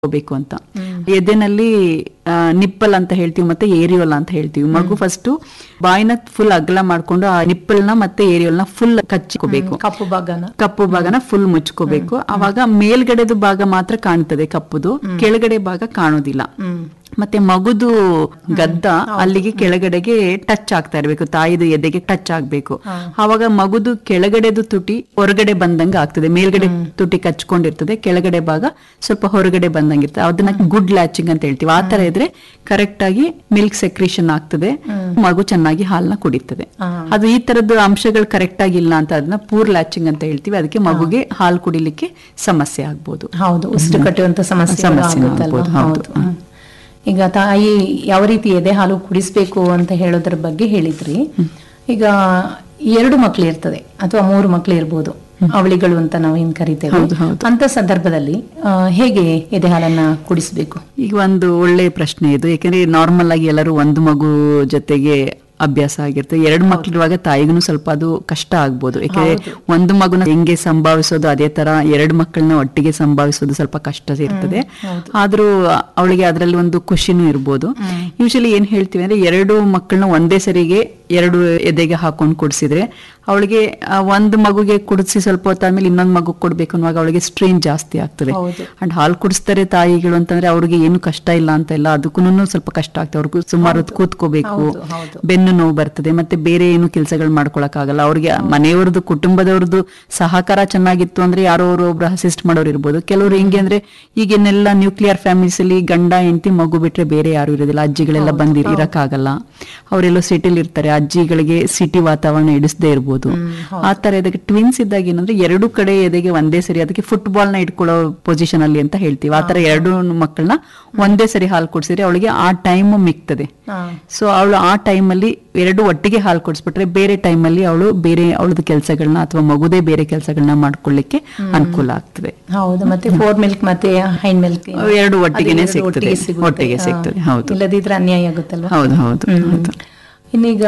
ಬೇಕು ಅಂತ ಎದೆನಲ್ಲಿ ನಿಪ್ಪಲ್ ಅಂತ ಹೇಳ್ತೀವಿ ಮತ್ತೆ ಏರಿಯೋಲ್ ಅಂತ ಹೇಳ್ತೀವಿ ಮಗು ಫಸ್ಟ್ ಬಾಯಿನ ಫುಲ್ ಅಗಲ ಮಾಡ್ಕೊಂಡು ಆ ನಿಪ್ಪಲ್ನ ಮತ್ತೆ ಏರಿಯೋಲ್ನ ಫುಲ್ ಕಚ್ಚಿಕೋಬೇಕು ಕಪ್ಪು ಭಾಗನ ಕಪ್ಪು ಭಾಗನ ಫುಲ್ ಮುಚ್ಕೋಬೇಕು ಅವಾಗ ಮೇಲ್ಗಡೆದು ಭಾಗ ಮಾತ್ರ ಕಾಣ್ತದೆ ಕಪ್ಪುದು ಕೆಳಗಡೆ ಭಾಗ ಕಾಣೋದಿಲ್ಲ ಹ್ಮ್ ಮತ್ತೆ ಮಗುದು ಗದ್ದ ಅಲ್ಲಿಗೆ ಕೆಳಗಡೆಗೆ ಟಚ್ ಆಗ್ತಾ ಇರ್ಬೇಕು ತಾಯಿದು ಎದೆಗೆ ಟಚ್ ಆಗ್ಬೇಕು ಆವಾಗ ಮಗುದು ಕೆಳಗಡೆದು ತುಟಿ ಹೊರಗಡೆ ಬಂದಂಗ ಆಗ್ತದೆ ಮೇಲ್ಗಡೆ ತುಟಿ ಕಚ್ಕೊಂಡಿರ್ತದೆ ಕೆಳಗಡೆ ಭಾಗ ಸ್ವಲ್ಪ ಹೊರಗಡೆ ಬಂದಂಗಿರ್ತದೆ ಅದನ್ನ ಗುಡ್ ಲ್ಯಾಚಿಂಗ್ ಅಂತ ಹೇಳ್ತೀವಿ ಆ ತರ ಇದ್ರೆ ಕರೆಕ್ಟ್ ಆಗಿ ಮಿಲ್ಕ್ ಸೆಕ್ರೇಷನ್ ಆಗ್ತದೆ ಮಗು ಚೆನ್ನಾಗಿ ಹಾಲ್ನ ಕುಡಿತದೆ ಅದು ಈ ತರದ್ದು ಅಂಶಗಳು ಕರೆಕ್ಟ್ ಆಗಿಲ್ಲ ಅಂತ ಅದನ್ನ ಪೂರ್ ಲ್ಯಾಚಿಂಗ್ ಅಂತ ಹೇಳ್ತೀವಿ ಅದಕ್ಕೆ ಮಗುಗೆ ಹಾಲು ಕುಡಿಲಿಕ್ಕೆ ಸಮಸ್ಯೆ ಆಗ್ಬೋದು ಹೌದು ಉಸಿರು ಕಟ್ಟುವಂತ ಸಮಸ್ಯೆ ಸಮಸ್ಯೆನೂ ಆಗುತ್ತಲ್ವಾ ಆಗ್ಬೋದು, ಹೌದು. ಹೌದು ಹ್ಮ್. ಈಗ ತಾಯಿ ಯಾವ ರೀತಿ ಎದೆ ಹಾಲು ಕುಡಿಸ್ಬೇಕು ಅಂತ ಹೇಳೋದ್ರ ಬಗ್ಗೆ ಹೇಳಿದ್ರಿ ಈಗ ಎರಡು ಮಕ್ಳು ಇರ್ತದೆ ಅಥವಾ ಮೂರು ಮಕ್ಳು ಇರ್ಬೋದು ಅವಳಿಗಳು ಅಂತ ನಾವು ಏನ್ ಕರಿತೇವೆ ಹೌದು, ಹೌದು. ಅಂತ ಸಂದರ್ಭದಲ್ಲಿ ಆ, ಹೇಗೆ ಎದೆ ಹಾಲನ್ನ ಕುಡಿಸ್ಬೇಕು ಈಗ ಒಂದು ಒಳ್ಳೆ ಪ್ರಶ್ನೆ ಇದು ಯಾಕಂದ್ರೆ ನಾರ್ಮಲ್ ಆಗಿ ಎಲ್ಲರೂ ಒಂದು ಮಗು ಜೊತೆಗೆ ಅಭ್ಯಾಸ ಆಗಿರ್ತದೆ ಎರಡು ಮಕ್ಳಿರುವಾಗ ತಾಯಿಗೂ ಸ್ವಲ್ಪ ಅದು ಕಷ್ಟ ಆಗ್ಬೋದು ಯಾಕಂದ್ರೆ ಒಂದು ಮಗುನ ಹೆಂಗೆ ಸಂಭಾವಿಸೋದು ಅದೇ ತರ ಎರಡು ಮಕ್ಕಳನ್ನ ಒಟ್ಟಿಗೆ ಸಂಭಾವಿಸೋದು ಸ್ವಲ್ಪ ಕಷ್ಟ ಇರ್ತದೆ ಆದ್ರೂ ಅವಳಿಗೆ ಅದರಲ್ಲಿ ಒಂದು ಖುಷಿನೂ ಇರ್ಬೋದು ಯೂಶಲಿ ಏನ್ ಹೇಳ್ತೀವಿ ಅಂದ್ರೆ ಎರಡು ಮಕ್ಕಳನ್ನ ಒಂದೇ ಸರಿಗೆ ಎರಡು ಎದೆಗೆ ಹಾಕೊಂಡು ಕುಡಿಸಿದ್ರೆ ಅವಳಿಗೆ ಆ ಒಂದು ಮಗುಗೆ ಕುಡಿಸಿ ಸ್ವಲ್ಪ ಹೊತ್ತಾದ್ಮೇಲೆ ಇನ್ನೊಂದು ಮಗು ಕೊಡ್ಬೇಕು ಅನ್ನುವಾಗ ಅವಳಿಗೆ ಸ್ಟ್ರೈನ್ ಜಾಸ್ತಿ ಆಗ್ತದೆ ಹೌದು. ಅಂಡ್ ಹಾಲು ಕುಡಿಸ್ತಾರೆ ತಾಯಿಗಳು ಅಂತಂದ್ರೆ ಅವ್ರಿಗೆ ಏನು ಕಷ್ಟ ಇಲ್ಲ ಅಂತ ಇಲ್ಲ ಅದಕ್ಕೂ ಸ್ವಲ್ಪ ಕಷ್ಟ ಆಗ್ತದೆ ಅವ್ರಿಗೂ ಸುಮಾರು ಹೊತ್ತು ಕೂತ್ಕೋಬೇಕು ಹೌದು, ಹೌದು. ಬೆನ್ನು ನೋವು ಬರ್ತದೆ ಮತ್ತೆ ಬೇರೆ ಏನು ಕೆಲಸಗಳು ಮಾಡ್ಕೊಳಕ್ ಆಗಲ್ಲ ಅವ್ರಿಗೆ ಮನೆಯವ್ರದ್ದು ಕುಟುಂಬದವ್ರದ್ದು ಸಹಕಾರ ಚೆನ್ನಾಗಿತ್ತು ಅಂದ್ರೆ ಯಾರೋ ಅವರು ಒಬ್ರು ಅಸಿಸ್ಟ್ ಮಾಡೋರು ಇರ್ಬೋದು ಕೆಲವರು ಹೆಂಗೆ ಅಂದ್ರೆ ಈಗಿನೆಲ್ಲ ನ್ಯೂಕ್ಲಿಯರ್ ಫ್ಯಾಮಿಲೀಸ್ ಅಲ್ಲಿ ಗಂಡ ಹೆಂಡತಿ ಮಗು ಬಿಟ್ರೆ ಬೇರೆ ಯಾರು ಇರೋದಿಲ್ಲ ಅಜ್ಜಿಗಳೆಲ್ಲ ಬಂದಿ ಇರಕ್ಕಾಗಲ್ಲ ಅವರೆಲ್ಲೋ ಸಿಟಿಲಿ ಇರ್ತಾರೆ ಅಜ್ಜಿಗಳಿಗೆ ಸಿಟಿ ವಾತಾವರಣ ಇಡಿಸದೇ ಇರ್ಬೋದು ಆ ತರ ಇದಕ್ಕೆ ಟ್ವಿನ್ಸ್ ಇದ್ದಾಗ ಏನಂದ್ರೆ ಎರಡು ಕಡೆ ಎದೆಗೆ ಒಂದೇ ಸರಿ ಅದಕ್ಕೆ ಫುಟ್ಬಾಲ್ ನ ಇಟ್ಕೊಳ್ಳೋ ಪೊಸಿಷನ್ ಅಲ್ಲಿ ಅಂತ ಹೇಳ್ತೀವಿ ಆ ತರ ಎರಡು ಮಕ್ಕಳನ್ನ ಒಂದೇ ಸರಿ ಹಾಲು ಕುಡಿಸಿದ್ರೆ ಅವಳಿಗೆ ಆ ಟೈಮ್ ಮಿಕ್ತದೆ ಹಾ. ಸೊ ಅವಳು ಆ ಟೈಮಲ್ಲಿ ಎರಡು ಒಟ್ಟಿಗೆ ಹಾಲು ಕುಡಿಸ್ಬಿಟ್ರೆ ಬೇರೆ ಟೈಮಲ್ಲಿ ಅವಳು ಬೇರೆ ಅವಳದು ಕೆಲಸಗಳನ್ನ ಅಥವಾ ಮಗುದೇ ಬೇರೆ ಕೆಲಸಗಳನ್ನ ಮಾಡ್ಕೊಳ್ಳಿಕ್ಕೆ ಅನುಕೂಲ ಆಗ್ತದೆ ಹೌದು ಮತ್ತೆ ಫೋರ್ ಮಿಲ್ಕ್ ಮತ್ತೆ ಹೈನ್ ಮಿಲ್ಕ್ ಎರಡು ಒಟ್ಟಿಗೆನೆ ಸಿಗ್ತದೆ ಒಟ್ಟಿಗೆ ಸಿಗ್ತದೆ ಹೌದು ಇಲ್ಲದಿದ್ರೆ ಅನ್ಯಾಯ ಆಗುತ್ತಲ್ವಾ ಹೌದು ಹೌದು ಹೌದು ಇನ್ನೀಗ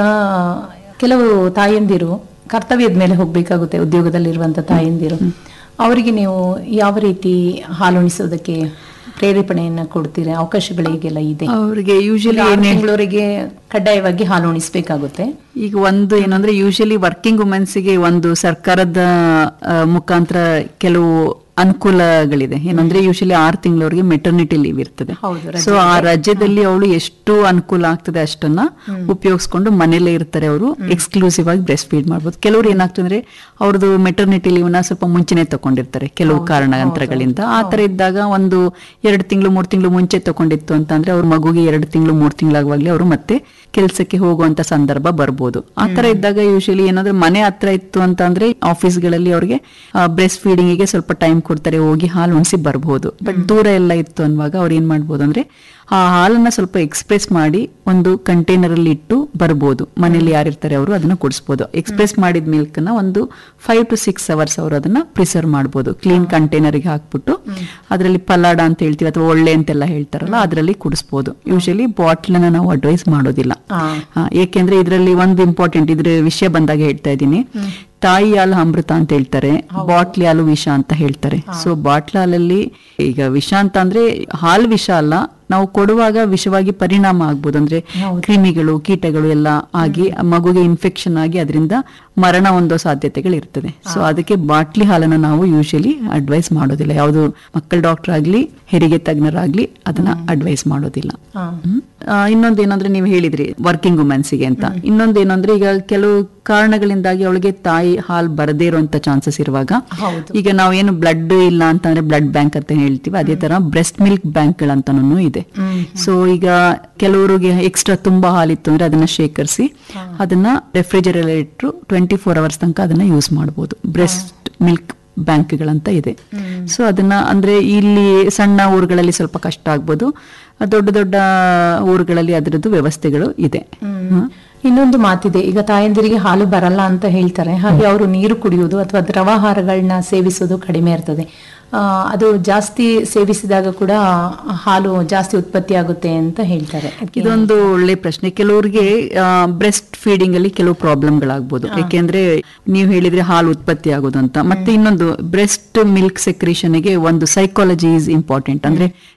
ಕೆಲವು ತಾಯಂದಿರು ಕರ್ತವ್ಯದ ಮೇಲೆ ಹೋಗ್ಬೇಕಾಗುತ್ತೆ ಉದ್ಯೋಗದಲ್ಲಿರುವಂತ ತಾಯಂದಿರು ಅವರಿಗೆ ನೀವು ಯಾವ ರೀತಿ ಹಾಲುಣಿಸೋದಕ್ಕೆ ಪ್ರೇರೇಪಣೆಯನ್ನ ಕೊಡ್ತೀರಾ ಅವಕಾಶಗಳು ಈಗೆಲ್ಲ ಇದೆ ಅವ್ರಿಗೆ ಯೂಶಲಿ ಆರು ತಿಂಗಳವರೆಗೆ ಕಡ್ಡಾಯವಾಗಿ ಹಾಲು ಉಣಿಸ್ಬೇಕಾಗುತ್ತೆ ಈಗ ಒಂದು ಏನಂದ್ರೆ ಯೂಶಲಿ ವರ್ಕಿಂಗ್ ವುಮೆನ್ಸ್ಗೆ ಒಂದು ಸರ್ಕಾರದ ಆ, ಮುಖಾಂತರ ಕೆಲವು ಅನುಕೂಲಗಳಿದೆ ಏನಂದ್ರೆ ಯೂಶಲಿ ಆರು ತಿಂಗಳವರೆಗೆ ಮೆಟರ್ನಿಟಿ ಲೀವ್ ಇರ್ತದೆ ಹೌದು, ಸೊ ಆ ರಜದಲ್ಲಿ ಅವಳು ಎಷ್ಟು ಅನುಕೂಲ ಆಗ್ತದೆ ಅಷ್ಟನ್ನ ಉಪಯೋಗಿಸ್ಕೊಂಡು ಮನೇಲೇ ಇರ್ತಾರೆ ಅವರು ಎಕ್ಸ್ಕ್ಲೂಸಿವ್ ಆಗಿ ಬ್ರೆಸ್ಟ್ ಫೀಡ್ ಮಾಡ್ಬೋದು ಕೆಲವರು ಏನಾಗ್ತದೆ ಅಂದ್ರೆ ಅವ್ರದ್ದು ಮೆಟರ್ನಿಟಿ ಲೀವ್ ನ ಸ್ವಲ್ಪ ಮುಂಚೆನೆ ತಗೊಂಡಿರ್ತಾರೆ ಕೆಲವು ಕಾರಣಾಂತರಗಳಿಂದ ಆ ತರ ಇದ್ದಾಗ ಒಂದು ಎರಡು ತಿಂಗಳು ಮೂರು ತಿಂಗಳು ಮುಂಚೆ ತಗೊಂಡಿತ್ತು ಅಂತಂದ್ರೆ ಅವ್ರ ಮಗುಗೆ ಎರಡು ತಿಂಗಳು ಮೂರು ತಿಂಗಳಾಗುವಾಗ್ಲೇ ಅವರು ಮತ್ತೆ ಕೆಲಸಕ್ಕೆ ಹೋಗುವಂತ ಸಂದರ್ಭ ಬರ್ಬೋದು ಆ ತರ ಇದ್ದಾಗ ಯೂಶಲಿ ಏನಾದ್ರೆ ಮನೆ ಹತ್ರ ಇತ್ತು ಅಂತ ಅಂದ್ರೆ ಆಫೀಸ್ಗಳಲ್ಲಿ ಅವ್ರಿಗೆ ಬ್ರೆಸ್ಟ್ ಫೀಡಿಂಗಿಗೆ ಸ್ವಲ್ಪ ಟೈಮ್ ಕೊಡ್ತಾರೆ ಹೋಗಿ ಹಾಲು ಉಣಿಸಿ ಬರ್ಬೋದು ಬಟ್ ದೂರ ಎಲ್ಲ ಇತ್ತು ಅನ್ನುವಾಗ ಅವ್ರು ಏನ್ ಮಾಡ್ಬೋದು ಅಂದ್ರೆ ಆ ಹಾಲನ್ನ ಸ್ವಲ್ಪ ಎಕ್ಸ್ಪ್ರೆಸ್ ಮಾಡಿ ಒಂದು ಕಂಟೈನರ್ ಅಲ್ಲಿ ಇಟ್ಟು ಬರ್ಬೋದು ಮನೇಲಿ ಯಾರಿರ್ತಾರೆ ಅವರು ಅದನ್ನ ಕುಡಿಸ್ಬೋದು ಎಕ್ಸ್ಪ್ರೆಸ್ ಮಾಡಿದ ಮಿಲ್ಕ್ ನ ಒಂದು ಫೈವ್ ಟು ಸಿಕ್ಸ್ ಅವರ್ಸ್ ಅವರು ಅದನ್ನ ಪ್ರಿಸರ್ವ್ ಮಾಡ್ಬೋದು ಕ್ಲೀನ್ ಕಂಟೈನರ್ ಗೆ ಹಾಕ್ಬಿಟ್ಟು ಅದರಲ್ಲಿ ಪಲಾಡ ಅಂತ ಹೇಳ್ತೀವಿ ಅಥವಾ ಒಳ್ಳೆ ಅಂತೆಲ್ಲ ಹೇಳ್ತಾರಲ್ಲ ಅದರಲ್ಲಿ ಕುಡಿಸ್ಬೋದು ಯೂಶಲಿ ಬಾಟ್ಲನ್ನ ನಾವು ಅಡ್ವೈಸ್ ಮಾಡೋದಿಲ್ಲ ಹಾ. ಹಾ, ಏಕೆಂದ್ರೆ ಇದರಲ್ಲಿ ಒಂದು ಇಂಪಾರ್ಟೆಂಟ್ ಇದ್ರ ವಿಷಯ ಬಂದಾಗ ಹೇಳ್ತಾ ಇದ್ದೀನಿ ತಾಯಿ ಹಾಲು ಅಮೃತ ಅಂತ ಹೇಳ್ತಾರೆ ಬಾಟ್ಲಿ ಹಾಲು ವಿಷ ಅಂತ ಹೇಳ್ತಾರೆ ಸೊ ಬಾಟ್ಲ ಹಾಲಲ್ಲಿ ಈಗ ವಿಷ ಅಂತ ಅಂದ್ರೆ ಹಾಲು ವಿಷ ಅಲ್ಲ ನಾವು ಕೊಡುವಾಗ ವಿಷವಾಗಿ ಪರಿಣಾಮ ಆಗ್ಬೋದು ಅಂದ್ರೆ ಕ್ರಿಮಿಗಳು ಕೀಟಗಳು ಎಲ್ಲ ಆಗಿ ಆ ಮಗುಗೆ ಇನ್ಫೆಕ್ಷನ್ ಆಗಿ ಅದರಿಂದ ಮರಣ ಹೊಂದೋ ಸಾಧ್ಯತೆಗಳು ಇರ್ತದೆ ಸೊ ಅದಕ್ಕೆ ಬಾಟ್ಲಿ ಹಾಲನ್ನ ನಾವು ಯೂಶಲಿ ಅಡ್ವೈಸ್ ಮಾಡೋದಿಲ್ಲ ಯಾವುದು ಮಕ್ಕಳ ಡಾಕ್ಟರ್ ಆಗ್ಲಿ ಹೆರಿಗೆ ತಜ್ಞರಾಗ್ಲಿ ಅದನ್ನ ಅಡ್ವೈಸ್ ಮಾಡೋದಿಲ್ಲ ಹಾ. ಹ್ಮ್. ಆ, ಇನ್ನೊಂದು ಏನಂದ್ರೆ ನೀವು ಹೇಳಿದ್ರಿ ವರ್ಕಿಂಗ್ ವುಮೆನ್ಸ್ಗೆ ಅಂತ ಇನ್ನೊಂದು ಏನಂದ್ರೆ ಈಗ ಕೆಲವು ಕಾರಣಗಳಿಂದಾಗಿ ಅವಳಿಗೆ ತಾಯಿ ಹಾಲು ಬರದೇ ಇರುವಂತ ಚಾನ್ಸಸ್ ಇರುವಾಗ ಹೌದು. ಈಗ ನಾವೇನು ಬ್ಲಡ್ ಇಲ್ಲ ಅಂತಂದ್ರೆ ಬ್ಲಡ್ ಬ್ಯಾಂಕ್ ಅಂತ ಹೇಳ್ತೀವಿ ಅದೇ ತರ ಬ್ರೆಸ್ಟ್ ಮಿಲ್ಕ್ ಬ್ಯಾಂಕ್ಗಳಂತನೂ ಇದೆ ಸೊ ಈಗ ಕೆಲವರಿಗೆ ಎಕ್ಸ್ಟ್ರಾ ತುಂಬಾ ಹಾಲಿತ್ತು ಅಂದ್ರೆ ಅದನ್ನ ಶೇಖರಿಸಿ ಅದನ್ನ ರೆಫ್ರಿಜರೇಟರ್ ಇಟ್ಟು ಟ್ವೆಂಟಿ ಫೋರ್ ಅವರ್ಸ್ ತನಕ ಅದನ್ನ ಯೂಸ್ ಮಾಡಬಹುದು ಬ್ರೆಸ್ಟ್ ಮಿಲ್ಕ್ ಬ್ಯಾಂಕ್ಗಳಂತ ಇದೆ ಸೊ ಅದನ್ನ ಅಂದ್ರೆ ಇಲ್ಲಿ ಸಣ್ಣ ಊರುಗಳಲ್ಲಿ ಸ್ವಲ್ಪ ಕಷ್ಟ ಆಗ್ಬೋದು ದೊಡ್ಡ ದೊಡ್ಡ ಊರುಗಳಲ್ಲಿ ಅದರದ್ದು ವ್ಯವಸ್ಥೆಗಳು ಇದೆ ಹ್ಮ್. ಇನ್ನೊಂದು ಮಾತಿದೆ ಈಗ ತಾಯಂದಿರಿಗೆ ಹಾಲು ಬರಲ್ಲ ಅಂತ ಹೇಳ್ತಾರೆ ಹಾಗೆ ಅವರು ನೀರು ಕುಡಿಯುವುದು ಅಥವಾ ದ್ರವಾಹಾರಗಳನ್ನ ಸೇವಿಸೋದು ಕಡಿಮೆ ಇರ್ತದೆ ಆ, ಅದು ಜಾಸ್ತಿ ಸೇವಿಸಿದಾಗ ಕೂಡ ಹಾಲು ಜಾಸ್ತಿ ಉತ್ಪತ್ತಿ ಆಗುತ್ತೆ ಅಂತ ಹೇಳ್ತಾರೆ ಅದ್ಕೆ ಇದೊಂದು ಒಳ್ಳೆ ಪ್ರಶ್ನೆ ಕೆಲವರಿಗೆ ಬ್ರೆಸ್ಟ್ ಫೀಡಿಂಗ್ ಅಲ್ಲಿ ಕೆಲವು ಪ್ರಾಬ್ಲಮ್ಗಳಾಗ್ಬೋದು ಯಾಕೆಂದ್ರೆ ನೀವು ಹೇಳಿದ್ರೆ ಹಾಲು ಉತ್ಪತ್ತಿ ಆಗೋದು ಅಂತ ಮತ್ತೆ ಇನ್ನೊಂದು ಬ್ರೆಸ್ಟ್ ಮಿಲ್ಕ್ ಸೆಕ್ರೇಷನ್ ಗೆ ಒಂದು ಸೈಕಾಲಜಿ ಇಸ್ ಇಂಪಾರ್ಟೆಂಟ್ ಅಂದ್ರೆ